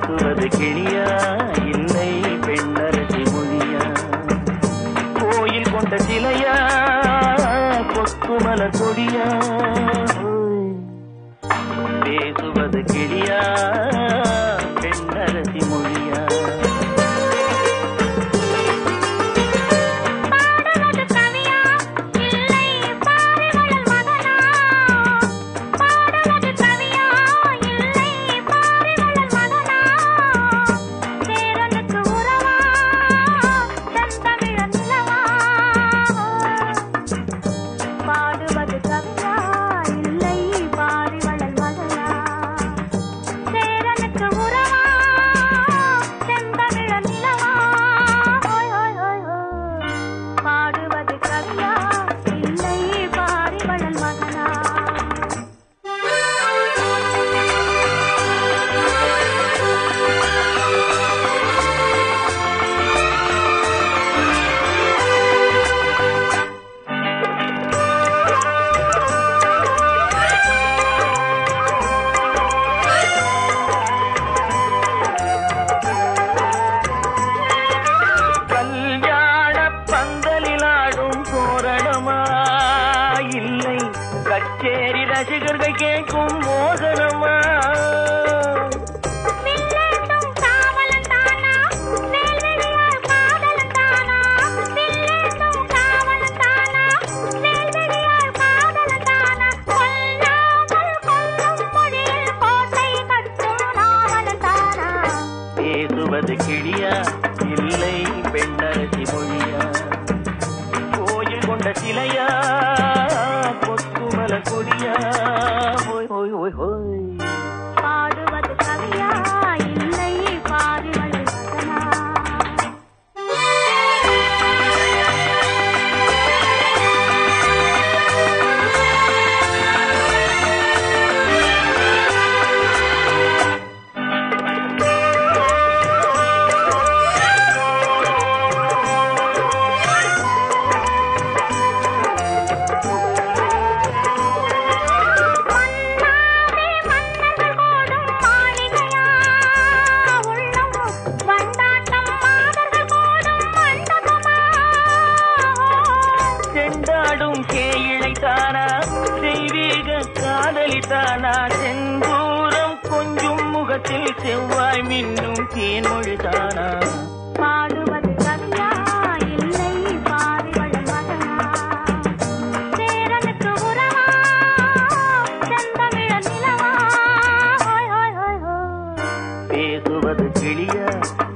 பேசுவது கிளியா இல்லை பெண்ணரசி மொழியா கோயில் கொண்ட சிலையா கொத்துமலர் கொடியா பேசுவது கிளியா பெண்ணரசி மொழியா பாடுவது கவியா இல்லை பாரிவளல் மகனா பாடுவது கவியா இல்லை பாரிவளல் மகனா சேரனுக்கு உறவா செந்தமிழன் நிலவா பாடுவது கவியா இல்லை பாரிவளல் மகனா சேரனுக்கு உறவா செந்தமிழன் நிலவா ஓய் ஓய் ஓய் ஓய் பாடுவது கவியா இல்லை பாரிவளல் மகனா கல்யாண பந்தலில் ஆடும் தோரணமா இல்லை கச்சேரி ரசிகர்கள் கேட்கும் மோகனமா வில்லேந்தும் காவலன் தானா வேல்வெளியார் காதலன் தானா வில்லேந்தும் காவலன் தானா வேல்வெளியார் காதலன் தானா கொல்லாமல் கொல்லும் மொழியில் கோட்டை கட்டும் நாவலன் தானா பேசுவது கிளியா இல்லை பெண்ணரசி மொழியா கோயில் கொண்ட சிலையா கொத்துமல கொடியா ஓய் ஓய் ஓய் ஓய் பாடுவது கவியா இல்லை பாரிவளல் மகனா மன்னாரே மன்னர்கள் கோடும் மாளிகையா உள்ளம் வண்டாட்டம் மாதர்கள் கோடும் மண்டபமா செண்டாடும் கேயிழை தானா தெய்வீக காதலி தானா செந்தூரம் கொஞ்சும் முகத்தில் செவ்வாய் மின்னும் தேன்மொழி தானா பாடுவது கவியா இல்லை பாரிவளல் மகனா சேரனுக்கு உறவா செந்தமிழன் நிலவா ஓய் ஓய் ஓய் ஓய் பேசுவது கிளியா